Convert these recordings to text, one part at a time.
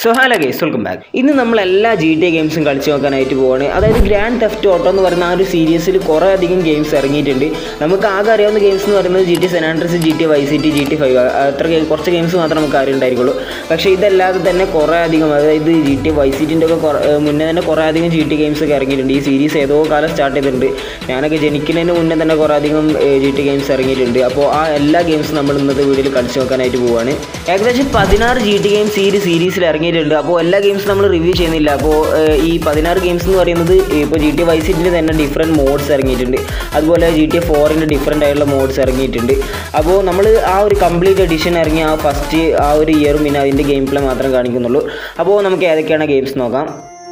so hello guys welcome back ഇന്ന് നമ്മൾ എല്ലാ ജി ടി എ ഗെയിംസും കളിച്ച് നോക്കാനായിട്ട് പോവാണ് അതായത് ഗ്രാൻഡ് തെഫ്റ്റ് ഓട്ടോ എന്ന് പറയുന്ന ആ ഒരു സീരീസിൽ കുറേ അധികം ഗെയിംസ് ഇറങ്ങിയിട്ടുണ്ട് നമുക്ക് ആകെ അറിയാവുന്ന ഗെയിംസ് എന്ന് പറയുന്നത് G T San Andreas G T Vice city G T five അത്ര ഗെയിം കുറച്ച് ഗെയിംസ് മാത്രമേ നമുക്ക് അറിയുണ്ടായിരിക്കുള്ളൂ പക്ഷേ ഇതല്ലാതെ തന്നെ കുറേ അധികം അതായത് ജി ടി വൈ സി ടിൻ്റെ ഒക്കെ കുറേ- ഏർ മുന്നേ തന്നെ കുറേ അധികം ജി ടി ഗെയിംസ് ഒക്കെ ഇറങ്ങിയിട്ടുണ്ട് ഈ സീരീസ് ഏതോ കാലം സ്റ്റാർട്ട് ചെയ്തിട്ടുണ്ട് ഞാനൊക്കെ ജനിക്കുന്നതിന് മുന്നേ തന്നെ കുറേ അധികം ജി ടി ഗെയിംസ് ഇറങ്ങിയിട്ടുണ്ട് അപ്പോൾ ആ എല്ലാ ഗെയിംസും നമ്മൾ ഇന്നത്തെ വീഡിയോയിൽ കളിച്ച് നോക്കാനായിട്ട് പോവുകയാണ് ഏകദേശം പതിനാറ് ജി ടി ഗെയിംസ് ഈ ഒരു സീരീസിൽ ഇറങ്ങിയിട്ടുണ്ട് അപ്പോൾ എല്ലാ ഗെയിംസും നമ്മൾ റിവ്യൂ ചെയ്യുന്നില്ല അപ്പോൾ ഏഹ്, ഈ പതിനാറ് ഗെയിംസ് എന്ന് പറയുന്നത് ഇപ്പോൾ ജി ടി വൈ സിറ്റിൻ്റെ തന്നെ ഡിഫറെൻറ്റ് മോഡ്സ് ഇറങ്ങിയിട്ടുണ്ട് അതുപോലെ ജി ടി ഫോറിൻ്റെ ഡിഫറെൻ്റ് ആയിട്ടുള്ള മോഡ്സ് ഇറങ്ങിയിട്ടുണ്ട് അപ്പോൾ നമ്മൾ ആ ഒരു കംപ്ലീറ്റ് എഡിഷൻ ഇറങ്ങിയ ആ ഫസ്റ്റ് ആ ഒരു ഇയറും പിന്നെ അതിൻ്റെ ഗെയിം പ്ലേ മാത്രം കാണിക്കുന്നുള്ളൂ അപ്പോൾ നമുക്ക് ഏതൊക്കെയാണ് ഗെയിംസ് നോക്കാം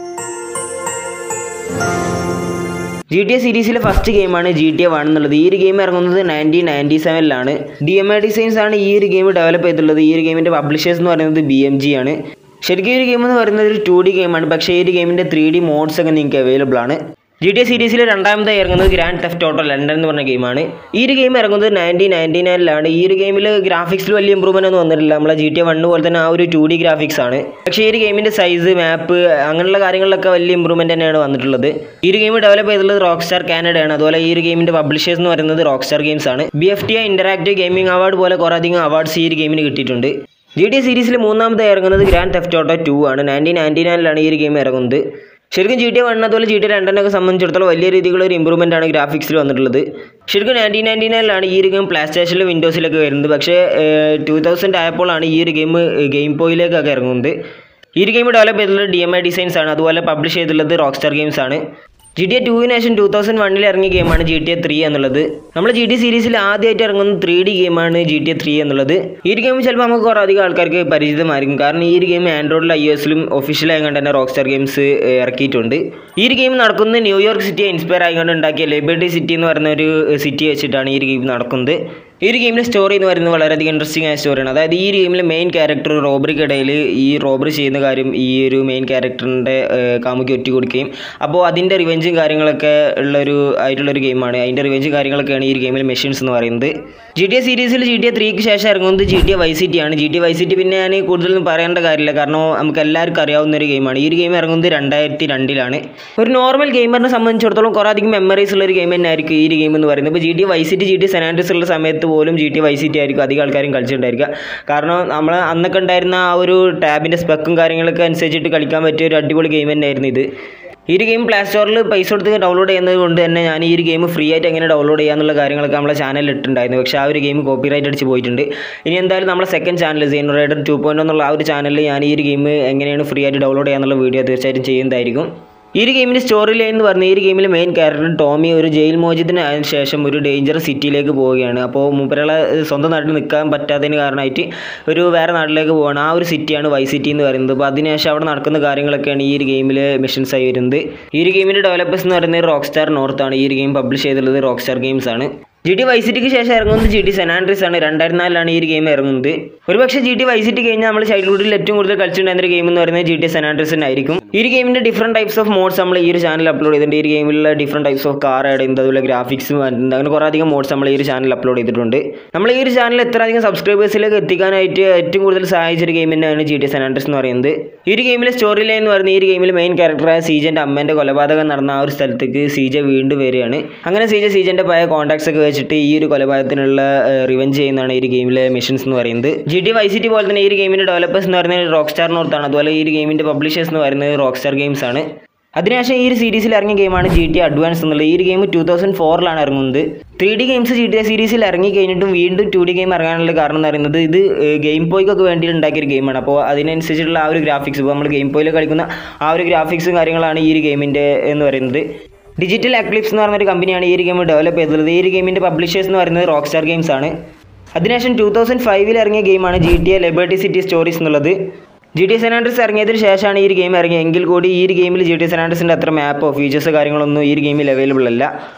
ജി ടി എ സീരീസിലെ ഫസ്റ്റ് ഗെയിമാണ് ജി ടി എ വൺ എന്നുള്ളത് ഈ ഒരു ഗെയിം ഇറങ്ങുന്നത് നയൻറ്റീൻ നയൻറ്റി സെവനിലാണ് ഡി എം ഐ ഡിസൈൻസ് ആണ് ഈ ഒരു ഗെയിം ഡെവലപ്പ് ചെയ്തിട്ടുള്ളത് ഈ ഒരു ഗെയിമിൻ്റെ പബ്ലിഷേഴ്സ് എന്ന് പറയുന്നത് ബി എം ജി ആണ് ശരിക്കും ഈ ഒരു ഗെയിം എന്ന് പറയുന്നത് ഒരു ടു ഡി ഗെയിമാണ് പക്ഷേ ഈ ഒരു ഗെയിമിൻ്റെ ത്രീ ഡി മോഡ്സ് ഒക്കെ നിങ്ങൾക്ക് അവൈലബിൾ ആണ് ജി ടി എ സീരീസിലെ രണ്ടാമത്തെ ഇറങ്ങുന്നത് ഗ്രാൻഡ് തെഫ്റ്റ് ഓട്ടോ ലണ്ടൻ എന്ന് പറഞ്ഞ ഗെയിമാണ് ഈ ഒരു ഗെയിം ഇറങ്ങുന്നത് നയൻറ്റീൻ നയൻറ്റി നയനിലാണ് ഈ ഒരു ഗെയിമിൽ ഗ്രാഫിക്സിൽ വലിയ ഇമ്പ്രൂവ്മെൻ്റ് ഒന്നും വന്നിട്ടില്ല നമ്മളെ ജി ടി എ വണ്ണ് പോലെ തന്നെ ആ ഒരു ടു ഡി ഗ്രാഫിക്സ് ആണ് പക്ഷേ ഈ ഒരു ഗെയിമിൻ്റെ സൈസ് മാപ്പ് അങ്ങനെയുള്ള കാര്യങ്ങളിലൊക്കെ വലിയ ഇമ്പ്രൂവ്മെൻ്റ് തന്നെയാണ് വന്നിട്ടുള്ളത് ഈ ഒരു ഗെയിം ഡെവലപ്പ് ചെയ്തിട്ടുള്ളത് റോക്ക് സ്റ്റാർ കാനഡയാണ് അതുപോലെ ഈ ഒരു ഗെയിമിൻ്റെ പബ്ലിഷേഴ്സ് എന്ന് പറയുന്നത് റോക്ക് സ്റ്റാർ ഗെയിംസ് ആണ് B F T I interactive gaming award പോലെ കുറേ അധികം അവാർഡ്സ് ഈ ഒരു ഗെയിമിന് കിട്ടിയിട്ടുണ്ട് ജി ടി സീരീസിൽ മൂന്നാമത്തെ ഇറങ്ങുന്നത് ഗ്രാൻഡ് തെഫ്റ്റ് ഓട്ടോ ടു ആണ് നയൻറ്റീൻ നയൻറ്റി നയനിലാണ് ഈ ഒരു ഗെയിം ഇറങ്ങുന്നത് ശരിക്കും ജി ടി വൺ അതുപോലെ ജി ടി രണ്ടിനൊക്കെ സംബന്ധിച്ചിടത്തോളം വലിയ രീതിയിലുള്ള ഒരു ഇമ്പ്രൂവ്മെൻ്റ് ആണ് ഗ്രാഫിക്സിൽ വന്നിട്ടുള്ളത് ശരിക്കും നയൻറ്റീൻ നയൻറ്റി നയനിലാണ് ഈ ഒരു ഗെയിം പ്ലേ സ്റ്റേഷനിലും വിൻഡോസിലൊക്കെ വരുന്നത് പക്ഷേ ടൂ തൗസൻഡ് ആയപ്പോഴാണ് ഈ ഒരു ഗെയിം ഗെയിം പോയിലേക്കൊക്കെ ഇറങ്ങുന്നത് ഈ ഒരു ഗെയിം ഡെവലപ്പ് ചെയ്തിട്ടുള്ളത് ഡി എം ഐ ഡിസൈൻസ് ആണ് അതുപോലെ പബ്ലിഷ് ചെയ്തിട്ടുള്ളത് റോക്ക് സ്റ്റാർ ഗെയിംസ് ആണ് ജി ടി എ ടൂവിന് ശേഷം ടൂ തൗസൻഡ് വണ്ണിൽ ഇറങ്ങിയ ഗെയിമാണ് ജി ടി എ ത്രീ എന്നുള്ളത് നമ്മൾ ജി ടി സീരീസിൽ ആദ്യമായിട്ട് ഇറങ്ങുന്ന ത്രീ ഡി ഗെയിമാണ് ജി ടി എ ത്രീ എന്നുള്ളത് ഈ ഒരു ഗെയിം ചിലപ്പോൾ നമുക്ക് കുറേ അധികം ആൾക്കാർക്ക് പരിചിതമായിരിക്കും കാരണം ഈ ഒരു ഗെയിം ആൻഡ്രോയിഡിലും ഐ എസിലും ഒഫീഷ്യലായി കണ്ട് തന്നെ റോക്ക് സ്റ്റാർ ഗെയിംസ് ഇറക്കിയിട്ടുണ്ട് ഈ ഒരു ഗെയിം നടക്കുന്നത് ന്യൂയോർക്ക് സിറ്റിയെ ഇൻസ്പയർ ആയിക്കൊണ്ട് ഉണ്ടാക്കിയ ലിബർട്ടി സിറ്റി എന്ന് പറയുന്ന ഒരു സിറ്റി വെച്ചിട്ടാണ് ഈ ഒരു ഗെയിം നടക്കുന്നത് ഈ ഒരു ഗെയിമിലെ സ്റ്റോറി എന്ന് പറയുന്നത് വളരെയധികം ഇൻട്രസ്റ്റിംഗ് ആയ സ്റ്റോറിയാണ് അതായത് ഈ ഒരു ഗെയിമിലെ മെയിൻ ക്യാരക്ടർ റോബറിക്കിടയിൽ ഈ റോബറി ചെയ്യുന്ന കാര്യം ഈ ഒരു മെയിൻ ക്യാരക്ടറിൻ്റെ കാമുക്ക് ഒറ്റ കൊടുക്കുകയും അപ്പോൾ അതിൻ്റെ റിവെഞ്ചും കാര്യങ്ങളൊക്കെ ഉള്ളൊരു ആയിട്ടുള്ളൊരു ഗെയിമാണ് അതിൻ്റെ റിവെഞ്ചും കാര്യങ്ങളൊക്കെയാണ് ഈ ഒരു ഗെയിമിലെ മെഷീൻസ് എന്ന് പറയുന്നത് ജി ടി എ സീരീസിൽ ജി ടി എ ത്രീക്ക് ശേഷം ഇറങ്ങുന്നത് G T A Vice City ആണ് ജി ടി വൈ സിറ്റി പിന്നെ ഞാൻ കൂടുതലൊന്നും പറയേണ്ട കാര്യമില്ല കാരണം നമുക്ക് എല്ലാവർക്കും അറിയാവുന്ന ഒരു ഗെയിമാണ് ഈ ഒരു ഗെയിം ഇറങ്ങുന്നത് രണ്ടായിരത്തി രണ്ടിലാണ് ഒരു നോർമൽ ഗെയിമറിനെ സംബന്ധിച്ചിടത്തോളം കുറേ അധികം മെമ്മറീസ് ഉള്ള ഒരു ഗെയിം തന്നെ ആയിരിക്കും ഈ ഒരു ഗെയിം എന്ന് പറയുന്നത് ഇപ്പോൾ G T Vice City G T San Andreas ഉള്ള സമയത്ത് പോലും ജി ടി വൈ സിറ്റി ആയിരിക്കും അധികം ആൾക്കാരും കളിച്ചിട്ടുണ്ടായിരിക്കുക കാരണം നമ്മൾ അന്നൊക്കെ ഉണ്ടായിരുന്ന ആ ഒരു ടാബിൻ്റെ സ്പെക്കും കാര്യങ്ങളൊക്കെ അനുസരിച്ചിട്ട് കളിക്കാൻ പറ്റിയ ഒരു അടിപൊളി ഗെയിം തന്നെയായിരുന്നു ഇത് ഈ ഒരു ഗെയിം പ്ലേ സ്റ്റോറിൽ പൈസ കൊടുത്ത് ഡൗൺലോഡ് ചെയ്യുന്നത് കൊണ്ട് തന്നെ ഞാൻ ഈ ഒരു ഗെയിം ഫ്രീ ആയിട്ട് എങ്ങനെ ഡൗൺലോഡ് ചെയ്യാന്നുള്ള കാര്യങ്ങളൊക്കെ നമ്മളെ ചാനലിൽ ഇട്ടിട്ടുണ്ടായിരുന്നു പക്ഷേ ആ ഒരു ഗെയിം കോപ്പി റൈറ്റ് അടിച്ച് പോയിട്ടുണ്ട് ഇനി എന്തായാലും നമ്മളെ second channel scene rider two point എന്നുള്ള ആ ഒരു ചാനലിൽ ഞാൻ ഈ ഒരു ഗെയിം എങ്ങനെയാണ് ഫ്രീ ആയിട്ട് ഡൗൺലോഡ് ചെയ്യാന്നുള്ള വീഡിയോ തീർച്ചയായിട്ടും ചെയ്യുന്നതായിരിക്കും ഈ ഒരു ഗെയിമിൻ്റെ സ്റ്റോറി ലൈൻ എന്ന് പറഞ്ഞാൽ ഈ ഒരു ഗെയിമിലെ മെയിൻ ക്യാരക്ടർ ടോമി ഒരു ജയിൽ മോചിതത്തിന് ആയതിനു ശേഷം ഒരു ഡേഞ്ചർ സിറ്റിയിലേക്ക് പോവുകയാണ് അപ്പോൾ മൂപ്പരളെ സ്വന്തം നാട്ടിൽ നിൽക്കാൻ പറ്റാത്തതിന് കാരണമായിട്ട് ഒരു വേറെ നാട്ടിലേക്ക് പോവുകയാണ് ആ ഒരു സിറ്റിയാണ് വൈ സിറ്റി എന്ന് പറയുന്നത് അപ്പോൾ അതിനുശേഷം അവിടെ നടക്കുന്ന കാര്യങ്ങളൊക്കെയാണ് ഈ ഒരു ഗെയിമിൽ മിഷൻസ് ആയി വരുന്നത് ഈ ഒരു ഗെയിമിൻ്റെ ഡെവലപ്പേഴ്സ് എന്ന് പറയുന്നത് റോക്ക് സ്റ്റാർ നോർത്താണ് ഈ ഒരു ഗെയിം പബ്ലിഷ് ചെയ്തിട്ടുള്ളത് റോക്ക് സ്റ്റാർ ഗെയിംസ് ആണ് ജി ടി വൈ സിറ്റിക്ക് ശേഷം ഇറങ്ങുന്നത് ജി ടി സെനാൻഡ്രിസ് ആണ് രണ്ടായിരത്തി നാലിലാണ് ഈ ഒരു ഗെയിം ഇറങ്ങുന്നത് ഒരുപക്ഷെ ജി ടി വൈ സിറ്റി കഴിഞ്ഞാൽ നമ്മൾ ചൈൽഡ്ഹുഡിൽ ഏറ്റവും കൂടുതൽ കളിച്ചിട്ടുണ്ടായിരുന്ന ഒരു ഗെയിം എന്ന് പറയുന്നത് ജി ടി സെനാൻഡ്രിസ് ആയിരിക്കും ഈ ഒരു ഗെയിമിന്റെ ഡിഫറെന്റ് ടൈപ്സ് ഓഫ് മോഡ്സ് നമ്മൾ ഈ ഒരു ചാനൽ അപ്ലോഡ് ചെയ്തിട്ടുണ്ട് ഈ ഒരു ഗെയിമിലുള്ള different types of car add ചെയ്യുന്നത് അതുപോലെ ഗ്രാഫിക്സ് വരുന്നുണ്ട് അങ്ങനെ കുറേ അധികം മോഡ്സ് നമ്മൾ ഈ ഒരു ചാനൽ അപ്ലോഡ് ചെയ്തിട്ടുണ്ട് നമ്മൾ ഈ ഒരു ചാനൽ എത്ര അധികം സബ്സ്ക്രൈബേഴ്സിലേക്ക് എത്തിക്കാനായിട്ട് ഏറ്റവും കൂടുതൽ സഹായിച്ച ഒരു ഗെയിം തന്നെയാണ് ജി ടി സെനാൻഡ്രിസ് എന്ന് പറയുന്നത് ഈ ഒരു ഗെയിമിലെ സ്റ്റോറി ലൈൻ എന്ന് പറയുന്നത് ഈ ഒരു ഗെയിമിലെ മെയിൻ ക്യാരക്ടറായ സീജന്റെ അമ്മേന്റെ കൊലപാതകം നടന്ന ആ ഒരു സ്ഥലത്തേക്ക് സീജ വീണ്ടും വരികയാണ് അങ്ങനെ സീജ സീജന്റെ പഴയ കോൺടാക്ട്സ് ഒക്കെ വെച്ചിട്ട് ഈ ഒരു കൊലപാതകത്തിനുള്ള റിവെഞ്ച് ചെയ്യുന്നതാണ് ഈ ഒരു ഗെയിമിലെ മിഷൻസ് എന്ന് പറയുന്നത് ജി ടി വൈ സിറ്റി പോലെ തന്നെ ഈ ഒരു ഗെയിമിന്റെ ഡെവലപ്പേഴ്സ് എന്ന് പറയുന്നത് റോക്ക് സ്റ്റാർ നോർത്താണ് അതുപോലെ ഈ ഒരു ഗെയിമിന്റെ പബ്ലിഷേഴ്സ് എന്ന് പറയുന്നത് റോക്ക് സ്റ്റാർ ഗെയിംസ് ആണ് അതിനുശേഷം ഈ ഒരു സീരീസിൽ ഇറങ്ങിയ ഗെയിമാണ് ജി ടി അഡ്വാൻസ് എന്നുള്ളത് ഈ ഒരു ഗെയിം ടൂ തൗസൻഡ് ഫോറിലാണ് ഇറങ്ങുന്നത് three D games G T A സീരീസിൽ ഇറങ്ങി കഴിഞ്ഞിട്ടും വീണ്ടും ടു ഡി ഗെയിം ഇറങ്ങാനുള്ള കാരണം എന്ന് പറയുന്നത് ഇത് ഗെയിം പോയ്ക്കൊക്കെ വേണ്ടി ഉണ്ടാക്കിയ ഒരു ഗെയിമാണ് അപ്പോൾ അതിനനുസരിച്ചുള്ള ആ ഒരു ഗ്രാഫിക്സ് ഇപ്പോൾ നമ്മൾ ഗെയിം പോയിൽ കളിക്കുന്ന ആ ഒരു ഗ്രാഫിക്സും കാര്യങ്ങളാണ് ഈ ഒരു ഗെയിമിൻ്റെ എന്ന് പറയുന്നത് ഡിജിറ്റൽ അക്ലിപ്സ് എന്ന് പറഞ്ഞൊരു കമ്പനിയാണ് ഈ ഒരു ഗെയിം ഡെവലപ്പ് ചെയ്തിട്ടുള്ളത് ഈ ഒരു ഗെയിമിൻ്റെ പബ്ലിഷേഴ്സ് എന്ന് പറയുന്നത് റോക്ക് സ്റ്റാർ ഗെയിംസ് ആണ് അതിനുശേഷം ടൂ തൗസൻഡ് ഫൈവിൽ ഇറങ്ങിയ ഗെയിമാണ് G T A Liberty City Stories എന്നുള്ളത് ജി ടി സെനാൻഡ്രസ് ഇറങ്ങിയതിന് ശേഷമാണ് ഈ ഒരു ഗെയിം ഇറങ്ങിയത് എങ്കിൽ കൂടി ഈ ഒരു ഗെയിമിൽ ജി ടി സെനാൻഡ്രസിൻ്റെ അത്ര മാപ്പോ ഫീച്ചേഴ്സ് കാര്യങ്ങളൊന്നും ഈ ഒരു ഗെയിമിൽ അവൈലബിൾ അല്ല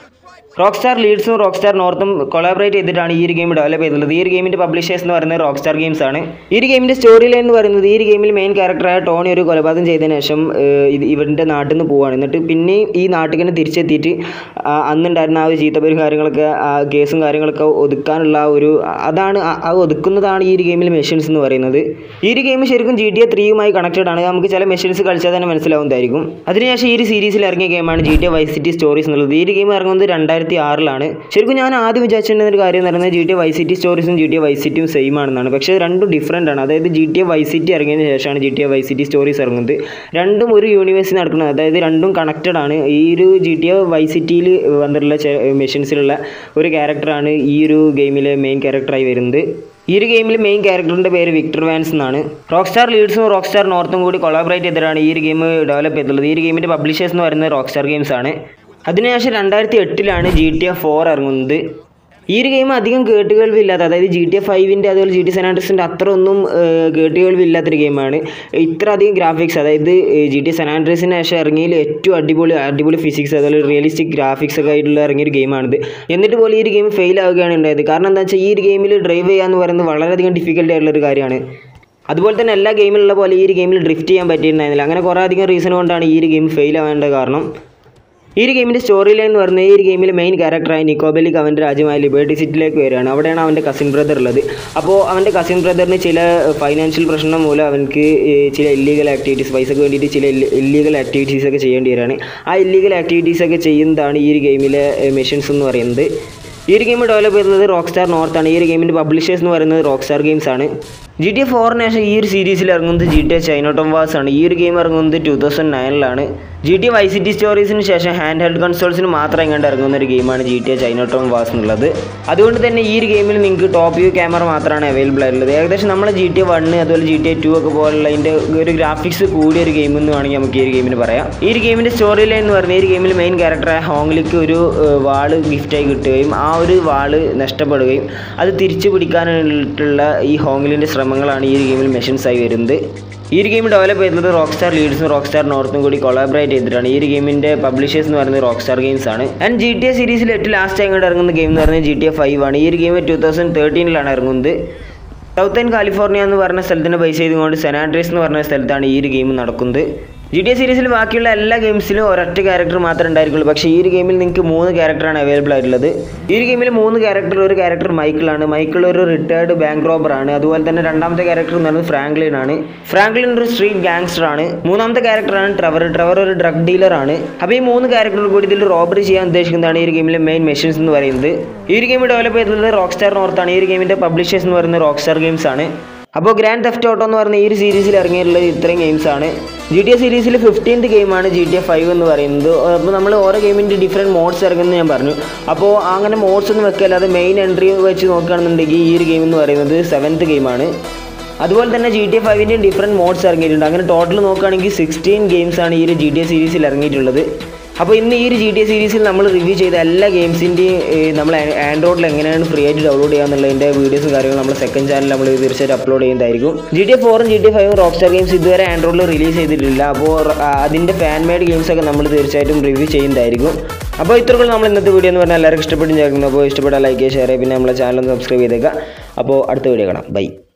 റോക്ക് സ്റ്റാർ ലീഡ്സും റോക്ക് സ്റ്റാർ നോർത്തും കൊളാബറേറ്റ് ചെയ്തിട്ടാണ് ഈ ഒരു ഗെയിം ഡെവലപ്പ് ചെയ്തിട്ടുള്ളത് ഈ ഒരു ഗെയിമിൻ്റെ പബ്ലിഷേഴ്സ് എന്ന് പറയുന്നത് റോക്ക് സ്റ്റാർ ഗെയിംസ് ആണ് ഈ ഒരു ഗെയിമിൻ്റെ സ്റ്റോറി ലൈൻ എന്ന് പറയുന്നത് ഈ ഒരു ഗെയിമിൽ മെയിൻ ക്യാരക്ടറായ ടോണി ഒരു കൊലപാതകം ചെയ്തതിന് ശേഷം ഏഹ്, ഇത് ഇവരുടെ നാട്ടിൽ നിന്ന് പോവാണ് എന്നിട്ട് പിന്നെ ഈ നാട്ടിൽ തിരിച്ചെത്തിയിട്ട് ആ, അന്നുണ്ടായിരുന്ന ആ ഒരു ചീത്തപ്പേരും കാര്യങ്ങളൊക്കെ ആ കേസും കാര്യങ്ങളൊക്കെ ഒതുക്കാനുള്ള ആ ഒരു അതാണ് ആ- ആ ഒതുക്കുന്നതാണ് ഈ ഒരു ഗെയിമിൽ മെഷീൻസ് എന്ന് പറയുന്നത് ഈ ഒരു ഗെയിം ശരിക്കും ജി ടി എ ത്രീയുമായി കണക്റ്റഡ് ആണ് നമുക്ക് ചില മെഷീൻസ് കളിച്ചാൽ തന്നെ മനസ്സിലാവുന്നതായിരിക്കും അതിനുശേഷം ഈ ഒരു സീരീസിൽ ഇറങ്ങിയ ഗെയിമാണ് G T A Vice City Stories എന്നുള്ളത് ഈ ഒരു ഗെയിം ഇറങ്ങുന്നത് രണ്ടായിരത്തി ആറിലാണ് ശരിക്കും ഞാൻ ആദ്യം വിചാരിച്ചിരുന്ന ഒരു കാര്യം എന്ന് പറയുന്നത് G T A Vice City സ്റ്റോറീസും ജി ടി എ വൈ സിറ്റിയും സെയിം ആണെന്നാണ് പക്ഷേ രണ്ടും ഡിഫറൻ്റ് ആണ് അതായത് G T A Vice City ഇറങ്ങിയതിന് ശേഷമാണ് G T A Vice City Stories ഇറങ്ങുന്നത് രണ്ടും ഒരു യൂണിവേഴ്സിൽ നടക്കുന്നത് അതായത് രണ്ടും കണക്റ്റഡ് ആണ് ഈ ഒരു ജി ടി എ വൈ സിറ്റിയിൽ വന്നിട്ടുള്ള മെഷീൻസിലുള്ള ഒരു ക്യാരക്ടറാണ് ഈ ഒരു ഗെയിമിലെ മെയിൻ ക്യാരക്ടറായി വരുന്നത് ഈ ഒരു ഗെയിമിൽ മെയിൻ ക്യാരക്ടറിൻ്റെ പേര് വിക്ടർ വാൻസ് എന്നാണ് റോക്ക് സ്റ്റാർ ലീഡ്സും റോക്ക് സ്റ്റാർ നോർത്തും കൂടി കൊളാബറേറ്റ് ചെയ്തിട്ടാണ് ഈ ഒരു ഗെയിം ഡെവലപ്പ് ചെയ്തിട്ടുള്ളത് ഈ ഒരു ഗെയിമിൻ്റെ പബ്ലിഷേഴ്സ് എന്ന് പറയുന്നത് റോക്ക് സ്റ്റാർ ഗെയിംസ് ആണ് അതിനുശേഷം രണ്ടായിരത്തി എട്ടിലാണ് ജി ടി എ ഫോർ ഇറങ്ങുന്നത് ഈ ഒരു ഗെയിം അധികം കേട്ടുകേൾവില്ലാത്ത അതായത് ജി ടി എ ഫൈവിൻ്റെ അതുപോലെ ജി ടി സെനാൻഡ്രസിൻ്റെ അത്ര ഒന്നും കേട്ടുകേൾവില്ലാത്തൊരു ഗെയിമാണ് ഇത്ര അധികം ഗ്രാഫിക്സ് അതായത് ജി ടി സെനാൻഡ്രസിന് ശേഷം ഇറങ്ങിയതിൽ ഏറ്റവും അടിപൊളി അടിപൊളി ഫിസിക്സ് അതുപോലെ റിയലിസ്റ്റിക് ഗ്രാഫിക്സ് ഒക്കെ ആയിട്ടുള്ള ഇറങ്ങിയൊരു ഗെയിമാണിത് എന്നിട്ട് പോലും ഈ ഒരു ഗെയിം ഫെയിൽ ആവുകയാണ് ഉണ്ടായത് കാരണം എന്താ വെച്ചാൽ ഈ ഒരു ഗെയിമിൽ ഡ്രൈവ് ചെയ്യുക എന്ന് പറയുന്നത് വളരെയധികം ഡിഫിക്കൽട്ട് ആയിട്ടുള്ള ഒരു കാര്യമാണ് അതുപോലെ തന്നെ എല്ലാ ഗെയിമിലുള്ള പോലെ ഈ ഒരു ഗെയിമിൽ ഡ്രിഫ്റ്റ് ചെയ്യാൻ പറ്റിയിട്ടുണ്ടായിരുന്നില്ല അങ്ങനെ കുറേ അധികം റീസൺ കൊണ്ടാണ് ഈ ഒരു ഗെയിം ഫെയിൽ ആവേണ്ട കാരണം ഈ ഒരു ഗെയിമിൻ്റെ സ്റ്റോറി ലൈൻ എന്ന് പറഞ്ഞാൽ ഈ ഒരു ഗെയിമിൽ മെയിൻ ക്യാരക്ടറായ നിക്കോബലിക്ക് അവൻ്റെ രാജ്യമായ ലിബേർട്ടി സിറ്റിയിലേക്ക് വരികയാണ് അവിടെയാണ് അവൻ്റെ കസിൻ ബ്രദർ ഉള്ളത് അപ്പോൾ അവൻ്റെ കസിൻ ബ്രദറിന് ചില ഫൈനാൻഷ്യൽ പ്രശ്നം മൂലം അവനക്ക് ഈ ചില ഇല്ലീഗൽ ആക്ടിവിറ്റീസ് പൈസക്ക് വേണ്ടിയിട്ട് ചില ഇല്ലീഗൽ ആക്ടിവിറ്റീസ് ഒക്കെ ചെയ്യേണ്ടി വരികയാണ് ആ ഇല്ലീഗൽ ആക്ടിവിറ്റീസ് ഒക്കെ ചെയ്യുന്നതാണ് ഈ ഒരു ഗെയിമിലെ മെഷീൻസ് എന്ന് പറയുന്നത് ഈ ഒരു ഗെയിം ഡെവലപ്പ് ചെയ്തത് റോക്ക് സ്റ്റാർ നോർത്താണ് ഈ ഒരു ഗെയിമിൻ്റെ പബ്ലിഷേഴ്സ് എന്ന് പറയുന്നത് റോക്ക് സ്റ്റാർ ഗെയിംസ് ആണ് ജി ടി എ ഫോറിന് ശേഷം ഈ ഒരു സീരീസിൽ ഇറങ്ങുന്നത് G T A Chinatown Wars ആണ് ഈ ഒരു ഗെയിം ഇറങ്ങുന്നത് ടൂ തൗസൻഡ് നയനിലാണ് G T A Vice City സ്റ്റോറീസിന് ശേഷം ഹാൻഡ് ഹെൽഡ് കൺസോൾസിന് മാത്രം എങ്ങാണ്ട് ഇറങ്ങുന്ന ഒരു ഗെയിമാണ് G T A Chinatown Wars എന്നുള്ളത് അതുകൊണ്ട് തന്നെ ഈ ഒരു ഗെയിമിൽ നിങ്ങൾക്ക് ടോപ്പ് വ്യൂ ക്യാമറ മാത്രമാണ് അവൈലബിൾ ആയിട്ടുള്ളത് ഏകദേശം നമ്മളെ ജി ടി എ വണ്ണ് അതുപോലെ ജി ടി എ ടു ഒക്കെ പോലുള്ള അതിൻ്റെ ഒരു ഗ്രാഫിക്സ് കൂടിയ ഒരു ഗെയിം എന്ന് വേണമെങ്കിൽ നമുക്ക് ഈ ഒരു ഗെയിമിന് പറയാം ഈ ഒരു ഗെയിമിൻ്റെ സ്റ്റോറി ലൈൻ എന്ന് പറഞ്ഞാൽ ഈ ഒരു ഗെയിമിൽ മെയിൻ ക്യാരക്ടറായ ഹോങ്ലിക്ക് ഒരു ഏഹ്, വാള് ഗിഫ്റ്റായി കിട്ടുകയും ആ ഒരു വാള് നഷ്ടപ്പെടുകയും അത് തിരിച്ചു പിടിക്കാനായിട്ടുള്ള ഈ ഹോങ്ലിൻ്റെ ശ്രമങ്ങളാണ് ഈ ഒരു ഗെയിമിൽ മെഷീൻസ് ആയി വരുന്നത് ഈ ഒരു ഗെയിം ഡെവലപ്പ് ചെയ്തത് റോക്ക് സ്റ്റാർ ലീഡ്സും റോക്ക് സ്റ്റാർ നോർത്തും കൂടി കൊളാബറേറ്റ് ചെയ്തിട്ടാണ് ഈ ഒരു ഗെയിമിൻ്റെ പബ്ലിഷേഴ്സ് എന്ന് പറയുന്നത് റോക്ക് സ്റ്റാർ ഗെയിംസ് ആണ് ആൻഡ് ജി ടി എ സീരീസിൽ ഏറ്റവും ലാസ്റ്റ് ആയിട്ട് ഇറങ്ങുന്ന ഗെയിം എന്ന് പറയുന്നത് ജി ടി എ ഫൈവ് ആണ് ഈ ഒരു ഗെയിം ടൂ തൗസൻഡ് തേർട്ടീനിലാണ് ഇറങ്ങുന്നത് സൗത്തേൺ കാലിഫോർണിയ എന്ന് പറഞ്ഞ സ്ഥലത്തിനെ ബേസ് ചെയ്തുകൊണ്ട് സെനാട്രീസ് എന്ന് പറഞ്ഞ സ്ഥലത്താണ് ഈ ഒരു ഗെയിം നടക്കുന്നത് ജി ടി എ സീരീസിൽ ബാക്കിയുള്ള എല്ലാ ഗെയിംസിലും ഒരൊറ്റ ക്യാരക്ടർ മാത്രമേ ഉണ്ടായിരിക്കുള്ളൂ പക്ഷേ ഈ ഒരു ഗെയിമിൽ നിങ്ങൾക്ക് മൂന്ന് ക്യാരക്ടറാണ് അവൈലബിൾ ആയിട്ടുള്ളത് ഈ ഒരു ഗെയിമിൽ മൂന്ന് ക്യാരക്ടർ ഒരു ക്യാരക്ടർ മൈക്കിളാണ് മൈക്കിൾ ഒരു റിട്ടയർഡ് ബാങ്ക് റോബർ ആണ് അതുപോലെ തന്നെ രണ്ടാമത്തെ ക്യാരക്ടർ എന്ന് പറയുന്നത് ഫ്രാങ്ക്ലിൻ ആണ് ഫ്രാങ്ക്ലിൻ ഒരു സ്ട്രീറ്റ് ഗാങ്സ്റ്റർ ആണ് മൂന്നാമത്തെ ക്യാരക്ടറാണ് ട്രവർ ട്രവർ ഒരു ഡ്രഗ് ഡീലർ ആണ് അപ്പോൾ ഈ മൂന്ന് ക്യാരക്ടർ കൂടി ഇതിൽ റോബറി ചെയ്യാൻ ഉദ്ദേശിക്കുന്നതാണ് ഈ ഒരു ഗെയിമിലെ മെയിൻ മെഷീൻസ് എന്ന് പറയുന്നത് ഈ ഒരു ഗെയിം ഡെവലപ്പ് ചെയ്തത് റോക്ക് സ്റ്റാർ നോർത്താണ് ഈ ഒരു ഗെയിമിൻ്റെ പബ്ലിഷേഴ്സ് എന്ന് പറയുന്നത് റോക്ക് സ്റ്റാർ ഗെയിംസ് ആണ് അപ്പോൾ ഗ്രാൻഡ് തെഫ്റ്റ് ഓട്ടോ എന്ന് പറയുന്ന ഈ ഒരു സീരീസിൽ ഇറങ്ങിയിട്ടുള്ളത് ഇത്രയും ഗെയിംസ് ആണ് ജി ടി എ സീരീസിൽ ഫിഫ്റ്റീൻത് ഗെയിമാണ് ജി ടി എ ഫൈവ് എന്ന് പറയുന്നത് അപ്പോൾ നമ്മൾ ഓരോ ഗെയിമിൻ്റെ ഡിഫറെൻറ്റ് മോഡ്സ് ഇറങ്ങുന്നത് ഞാൻ പറഞ്ഞു അപ്പോൾ അങ്ങനെ മോഡ്സ് ഒന്നും വെക്കല്ല അത് മെയിൻ എൻട്രി വെച്ച് നോക്കുകയാണെന്നുണ്ടെങ്കിൽ ഈ ഒരു ഗെയിം എന്ന് പറയുന്നത് സെവൻത്ത് ഗെയിമാണ് അതുപോലെ തന്നെ ജി ടി എ ഫൈവിൻ്റെയും ഡിഫറെൻറ്റ് മോഡ്സ് ഇറങ്ങിയിട്ടുണ്ട് അങ്ങനെ ടോട്ടൽ നോക്കുകയാണെങ്കിൽ സിക്സ്റ്റീൻ ഗെയിംസ് ആണ് ഈ ഒരു ജി ടി എ സീരീസിൽ ഇറങ്ങിയിട്ടുള്ളത് അപ്പോൾ ഇന്ന് ഈ ഒരു ജി ടി എ സീരീസിൽ നമ്മൾ റിവ്യൂ ചെയ്ത എല്ലാ ഗെയിംസിൻ്റെയും നമ്മൾ ആൻഡ്രോയിഡിൽ എങ്ങനെയാണ് ഫ്രീ ആയിട്ട് ഡൗൺലോഡ് ചെയ്യാന്നുള്ളതിൻ്റെ വീഡിയോസും കാര്യങ്ങളും നമ്മൾ സെക്കൻഡ് ചാനൽ നമ്മൾ തീർച്ചയായിട്ടും അപ്ലോഡ് ചെയ്യുന്നതായിരിക്കും ജി ടി എ ഫോറും ജി ടി എ ഫൈവും റോക്ക് സ്റ്റാർ ഗെയിംസ് ഇതുവരെ ആൻഡ്രോയിഡിൽ റിലീസ് ചെയ്തിട്ടില്ല അപ്പോൾ അതിൻ്റെ ഫാൻ മെയ്ഡ് ഗെയിംസൊക്കെ നമ്മൾ തീർച്ചയായിട്ടും റിവ്യൂ ചെയ്യുന്നതായിരിക്കും അപ്പോൾ ഇത്രകൾ നമ്മൾ ഇന്നത്തെ വീഡിയോ എന്ന് പറഞ്ഞാൽ എല്ലാവർക്കും ഇഷ്ടപ്പെട്ടും ചേർക്കുന്നു അപ്പോൾ ഇഷ്ടപ്പെട്ടാൽ ലൈക്ക് ചെയ്യുക ഷെയർ ചെയ്യുക പിന്നെ നമ്മളെ ചാനൽ ഒന്ന് സബ്സ്ക്രൈബ് ചെയ്തേക്കുക അപ്പോൾ അടുത്ത വീഡിയോ കാണാം ബൈ